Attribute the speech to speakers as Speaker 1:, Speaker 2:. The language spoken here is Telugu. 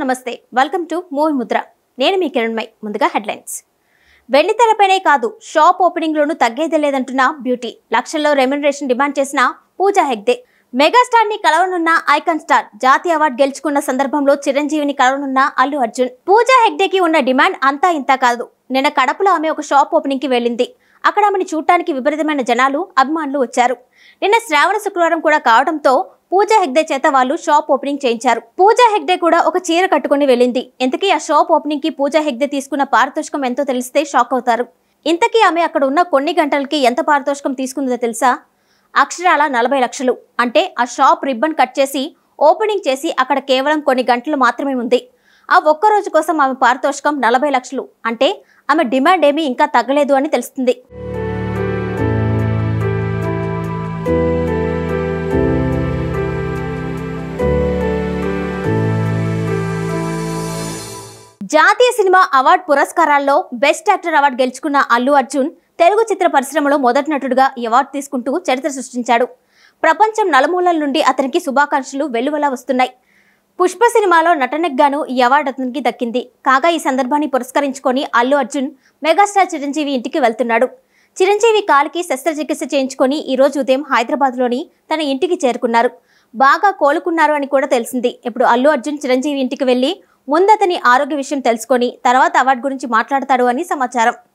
Speaker 1: నమస్తే వెల్కమ్ టు మూవీ ముద్ర నేను మీ కిరణ్మయ్ ముందుగా హెడ్లైన్స్ వెండితెరపైనే కాదు షాప్ ఓపెనింగ్లోనూ తగ్గేదే లేదంటున్న బ్యూటీ లక్షల్లో రెమ్యునరేషన్ డిమాండ్ చేసిన పూజా హెగ్దే మెగాస్టార్ ని కలవనున్న ఐకాన్ స్టార్ జాతీయ అవార్డు గెలుచుకున్న సందర్భంలో చిరంజీవిని కలవనున్న అల్లు అర్జున్ పూజా హెగ్డేకి ఉన్న డిమాండ్ అంతా ఇంత కాదు నిన్న కడపలో ఆమె ఒక షాప్ ఓపెనింగ్ కి వెళ్ళింది అక్కడ ఆమెను చూడటానికి విపరీతమైన జనాలు అభిమానులు వచ్చారు నిన్న శ్రావణ శుక్రవారం కూడా కావడంతో పూజా హెగ్డే చేత వాళ్ళు షాప్ ఓపెనింగ్ చేయించారు పూజా హెగ్డే కూడా ఒక చీర కట్టుకుని వెళ్ళింది ఇంతకీ ఆ షాప్ ఓపెనింగ్ కి పూజా హెగ్డే తీసుకున్న పారితోషికం ఎంతో తెలిస్తే షాక్ అవుతారు ఇంతకీ ఆమె అక్కడ ఉన్న కొన్ని గంటలకి ఎంత పారితోషికం తీసుకుందో తెలుసా అక్షరాల నలభై లక్షలు అంటే ఆ షాప్ రిబ్బన్ కట్ చేసి ఓపెనింగ్ చేసి అక్కడ కేవలం కొన్ని గంటలు మాత్రమే ఉంది ఆ ఒక్క రోజు కోసం ఆమె పారితోషికం నలభై లక్షలు అంటే ఆమె డిమాండ్ ఏమీ ఇంకా తగ్గలేదు అని తెలుస్తుంది జాతీయ సినిమా అవార్డు పురస్కారాల్లో బెస్ట్ యాక్టర్ అవార్డు గెలుచుకున్న అల్లు అర్జున్ తెలుగు చిత్ర పరిశ్రమలో మొదటి నటుడుగా ఈ అవార్డు తీసుకుంటూ చరిత్ర సృష్టించాడు ప్రపంచం నలుమూలల నుండి అతనికి శుభాకాంక్షలు వెల్లువలా వస్తున్నాయి పుష్ప సినిమాలో నటనకు గాను ఈ అవార్డు అతనికి దక్కింది కాగా ఈ సందర్భాన్ని పురస్కరించుకొని అల్లు అర్జున్ మెగాస్టార్ చిరంజీవి ఇంటికి వెళ్తున్నాడు చిరంజీవి కాలికి శస్త్రచికిత్స చేయించుకొని ఈ రోజు ఉదయం హైదరాబాద్లోని తన ఇంటికి చేరుకున్నారు బాగా కోలుకున్నారు అని కూడా తెలిసింది ఇప్పుడు అల్లు అర్జున్ చిరంజీవి ఇంటికి వెళ్లి ముందు అతని ఆరోగ్య విషయం తెలుసుకొని తర్వాత అవార్డు గురించి మాట్లాడతాడు అని సమాచారం